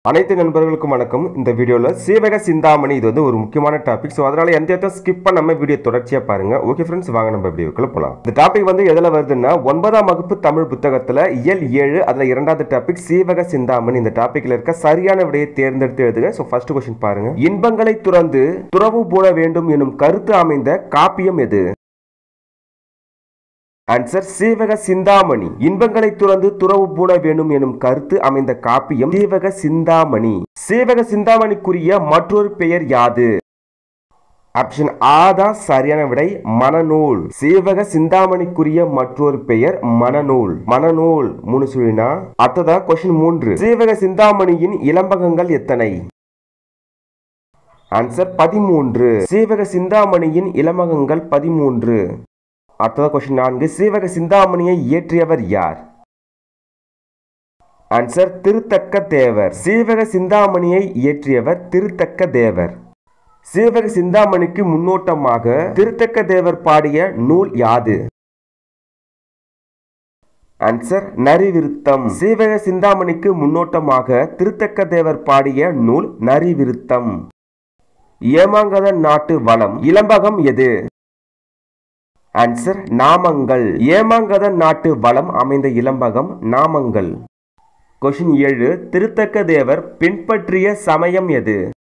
அனைத்து நண்பர்களுக்கும் வணக்கம் இந்த வீடியோவில் சீவக சிந்தாமணி இது வந்து ஒரு முக்கியமான டாபிக் ஸோ அதனால எந்த இடத்த ஸ்கிப் பண்ணாம வீடியோ தொடர்ச்சியாக பாருங்க ஓகே ஃப்ரெண்ட்ஸ் வாங்க நம்ம வீடியோக்குள்ள போகலாம் இந்த டாபிக் வந்து எதில் வருதுன்னா ஒன்பதாம் வகுப்பு தமிழ் புத்தகத்தில் இயல் ஏழு அதில் இரண்டாவது டாபிக் சீவக சிந்தாமணி இந்த டாபிக்ல இருக்க சரியான விடையை தேர்ந்தெடுத்து எழுதுக ஸோ ஃபர்ஸ்ட் கொஸ்டின் பாருங்க இன்பங்களை துறந்து துறவு போட வேண்டும் எனும் கருத்து அமைந்த காப்பியம் எது ஆன்சர் சீவக சிந்தாமணி இன்பங்களை துறந்து துறவு பூண வேணும் எனும் கருத்து அமைந்த காப்பியம் சீவக சிந்தாமணி சீவக சிந்தாமணிக்குரிய மற்றொரு பெயர் யாது ஆப்ஷன் ஆ தான் சரியான விடை மனநூல் சீவக சிந்தாமணிக்குரிய மற்றொரு பெயர் மனநூல் மனநூல் மூணு சொல்லினா அடுத்ததா கொஸ்டின் மூன்று சீவக சிந்தாமணியின் இளம்பகங்கள் எத்தனை ஆன்சர் பதிமூன்று சீவக சிந்தாமணியின் இளமகங்கள் பதிமூன்று அடுத்ததா கொஸ்டின் நான்கு சீவக சிந்தாமணியை இயற்றியவர் யார் ஆன்சர் திருத்தக்க தேவர் சீவக சிந்தாமணியை இயற்றியவர் திருத்தக்க தேவர் சீவக சிந்தாமணிக்கு முன்னோட்டமாக திருத்தக்க தேவர் பாடிய நூல் யாது ஆன்சர் நரிவிருத்தம் சீவக சிந்தாமணிக்கு முன்னோட்டமாக திருத்தக்க தேவர் பாடிய நூல் நரிவிருத்தம் ஏமாங்கத நாட்டு வளம் இளம்பகம் எது ஆன்சர் நாமங்கள் ஏமாங்கத நாட்டு வளம் அமைந்த இளம்பகம் நாமங்கள் கொஷின் ஏழு திருத்தக்க தேவர் பின்பற்றிய சமயம் எது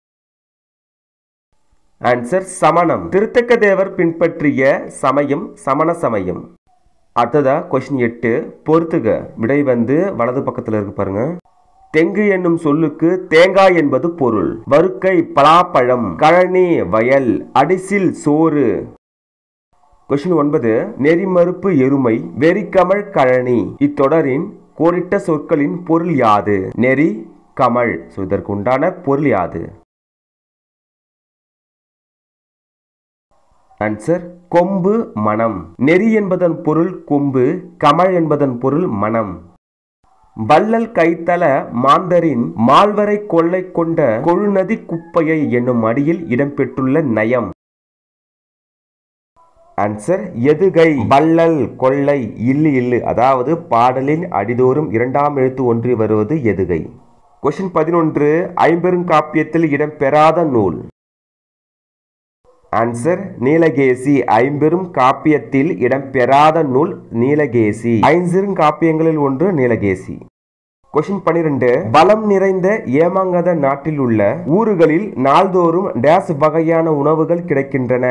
ஆன்சர் சமணம் திருத்தக்க தேவர் பின்பற்றிய சமயம் சமண சமயம் அடுத்ததா கொஷின் எட்டு பொறுத்துக விடை வந்து வலது பக்கத்துல இருக்கு பாருங்க தெங்கு என்னும் சொல்லுக்கு தேங்காய் என்பது பொருள் வருக்கை பலாப்பழம் கழனி வயல் அடிசில் சோறு கொஸ்டின் ஒன்பது நெறிமறுப்பு எருமை வெறிக்கமழ் கழனி இத்தொடரின் கோடிட்ட சொற்களின் பொருள் யாது நெறி கமல் ஸோ இதற்கு உண்டான பொருள் யாது ஆன்சர் கொம்பு மனம் நெறி என்பதன் பொருள் கொம்பு கமல் என்பதன் பொருள் மனம் வள்ளல் கைத்தல மாந்தரின் மால்வரை கொள்ளை கொண்ட கொழுநதி குப்பையை என்னும் அடியில் இடம்பெற்றுள்ள நயம் ஆன்சர் எதுகை வள்ளல் கொள்ளை இல்லு இல்லு அதாவது பாடலின் அடிதோறும் இரண்டாம் எழுத்து ஒன்றி வருவது எதுகை கொஸ்டின் பதினொன்று ஐம்பெரும் காப்பியத்தில் இடம்பெறாத நூல் ஆன்சர் நீலகேசி ஐம்பெரும் காப்பியத்தில் இடம்பெறாத நூல் நீலகேசி ஐஞ்சிறும் காப்பியங்களில் ஒன்று நீலகேசி கொஸ்டின் பனிரெண்டு பலம் நிறைந்த ஏமாங்கத நாட்டில் உள்ள ஊர்களில் நாள்தோறும் டேஸ் வகையான உணவுகள் கிடைக்கின்றன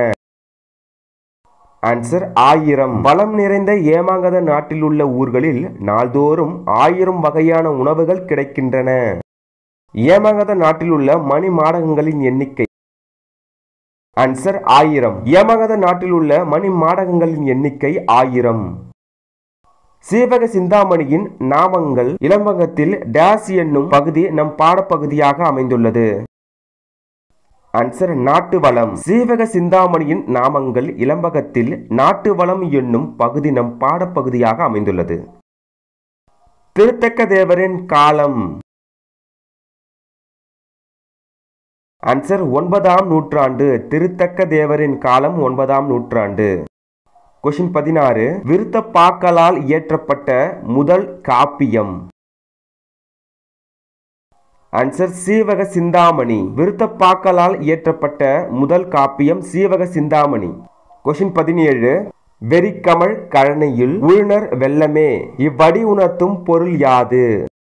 ஆன்சர் ஆயிரம் பலம் நிறைந்த ஏமாங்கத நாட்டில் உள்ள ஊர்களில் நாள்தோறும் ஆயிரம் வகையான உணவுகள் கிடைக்கின்றன ஏமாங்கத நாட்டில் உள்ள மணி மாடகங்களின் எண்ணிக்கை ஆன்சர் ஆயிரம் ஏமாங்கத நாட்டில் உள்ள மணி மாடகங்களின் எண்ணிக்கை ஆயிரம் சீவக சிந்தாமணியின் நாமங்கள் இளம்பகத்தில் டேஸ் என்னும் பகுதி நம் பாடப்பகுதியாக அமைந்துள்ளது ஆன்சர் நாட்டு வளம் சீவக சிந்தாமணியின் நாமங்கள் இளம்பகத்தில் நாட்டு வளம் என்னும் பகுதி நம் பாடப்பகுதியாக அமைந்துள்ளது திருத்தக்க தேவரின் காலம் ஆன்சர் ஒன்பதாம் நூற்றாண்டு திருத்தக்க தேவரின் காலம் ஒன்பதாம் நூற்றாண்டு கொஷின் பதினாறு விருத்த பாக்களால் இயற்றப்பட்ட முதல் காப்பியம் ஆன்சர் சீவக சிந்தாமணி விருத்தப்பாக்களால் இயற்றப்பட்ட முதல் காப்பியம் சீவக சிந்தாமணி கொஷின் பதினேழு வெறிக்கமழ் கழனையில் உழுனர் வெள்ளமே இவ்வடி உணர்த்தும் பொருள் யாது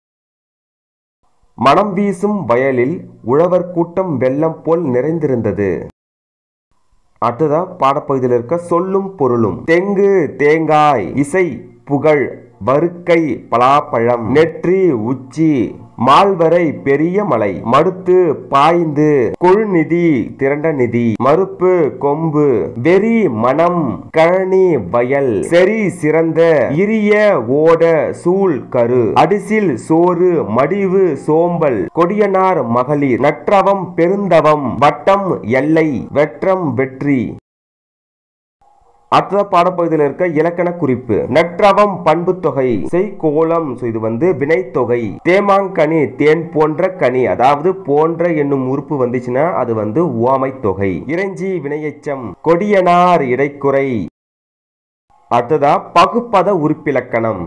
மனம் வீசும் வயலில் உழவர் கூட்டம் வெள்ளம் போல் நிறைந்திருந்தது அடுத்ததா பாடப்பகுதியில் இருக்க சொல்லும் பொருளும் தெங்கு தேங்காய் இசை புகழ் வருக்கை பலாப்பழம் நெற்றி உச்சி மால்வரை பெரிய மலை மடுத்து பாய்ந்து கொழுநிதி திரண்ட நிதி மறுப்பு கொம்பு வெறி மனம் கழனி வயல் செரி சிறந்த இரிய ஓட சூழ் கரு அடிசில் சோறு மடிவு சோம்பல் கொடியனார் மகளிர் நற்றவம் பெருந்தவம் வட்டம் எல்லை வெற்றம் வெற்றி அடுத்த பாடப்பகுதியில் இருக்க இலக்கண குறிப்பு நற்றவம் பண்பு தொகை செய்கோளம் இது வந்து வினைத்தொகை தேமாங்கனி தேன் போன்ற கனி அதாவது போன்ற என்னும் உறுப்பு வந்துச்சுன்னா அது வந்து ஓமை தொகை இறைஞ்சி வினையச்சம் கொடியனார் இடைக்குறை அடுத்ததா பகுப்பத உறுப்பிலக்கணம்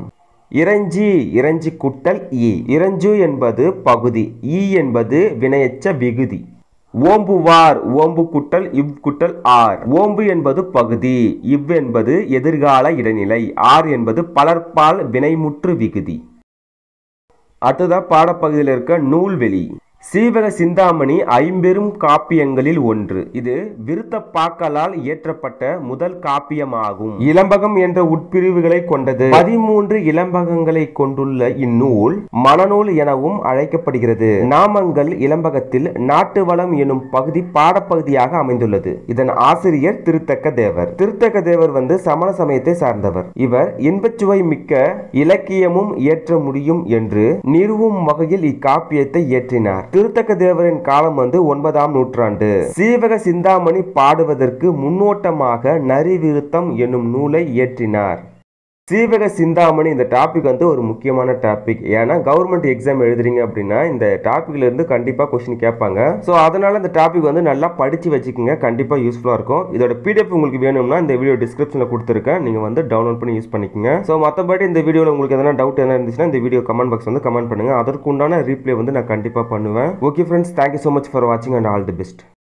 இறைஞ்சி இறைஞ்சி குட்டல் ஈ இறைஞ்சு என்பது பகுதி ஈ என்பது வினையச்ச விகுதி ஓம்புவார் ஓம்பு குட்டல் இவ் குட்டல் ஆர் ஓம்பு என்பது பகுதி இவ் என்பது எதிர்கால இடைநிலை ஆர் என்பது பலர்பால் வினைமுற்று விகுதி அடுத்ததா பாடப்பகுதியில் இருக்க நூல்வெளி சீவக சிந்தாமணி ஐம்பெரும் காப்பியங்களில் ஒன்று இது விருத்தப்பாக்களால் இயற்றப்பட்ட முதல் காப்பியமாகும் இளம்பகம் என்ற உட்பிரிவுகளை கொண்டது பதிமூன்று இளம்பகங்களை கொண்டுள்ள இந்நூல் மனநூல் எனவும் அழைக்கப்படுகிறது நாமங்கள் இளம்பகத்தில் நாட்டு வளம் எனும் பகுதி பாடப்பகுதியாக அமைந்துள்ளது இதன் ஆசிரியர் திருத்தக்க தேவர் திருத்தக்க தேவர் வந்து சமண சமயத்தை சார்ந்தவர் இவர் இன்பச்சுவை மிக்க இலக்கியமும் இயற்ற முடியும் என்று நிறுவும் வகையில் இக்காப்பியத்தை இயற்றினார் திருத்தக்க தேவரின் காலம் வந்து ஒன்பதாம் நூற்றாண்டு சீவக சிந்தாமணி பாடுவதற்கு முன்னோட்டமாக நரிவிருத்தம் என்னும் நூலை இயற்றினார் சீவக சிந்தாமணி இந்த டாபிக் வந்து ஒரு முக்கியமான டாபிக் ஏன்னா கவர்மெண்ட் எக்ஸாம் எழுதுறீங்க அப்படின்னா இந்த டாபிக்ல இருந்து கண்டிப்பா கொஸ்டின் கேட்பாங்க ஸோ அதனால இந்த டாபிக் வந்து நல்லா படிச்சு வச்சுக்கோங்க கண்டிப்பா யூஸ்ஃபுல்லா இருக்கும் இதோட பிடிஎஃப் உங்களுக்கு வேணும்னா இந்த வீடியோ டிஸ்கிரிப்ஷன்ல கொடுத்துருக்கேன் நீங்க வந்து டவுன்லோட் பண்ணி யூஸ் பண்ணிக்கோங்க ஸோ மற்றபடி இந்த வீடியோவில் உங்களுக்கு எதனா டவுட் எதனா இருந்துச்சுன்னா இந்த வீடியோ கமெண்ட் பாக்ஸ் வந்து கமெண்ட் பண்ணுங்க அதற்கு உண்டான ரீப்ளே வந்து நான் கண்டிப்பா பண்ணுவேன் okay friends thank you so much for வாட்சிங் அண்ட் ஆல் தி பெஸ்ட்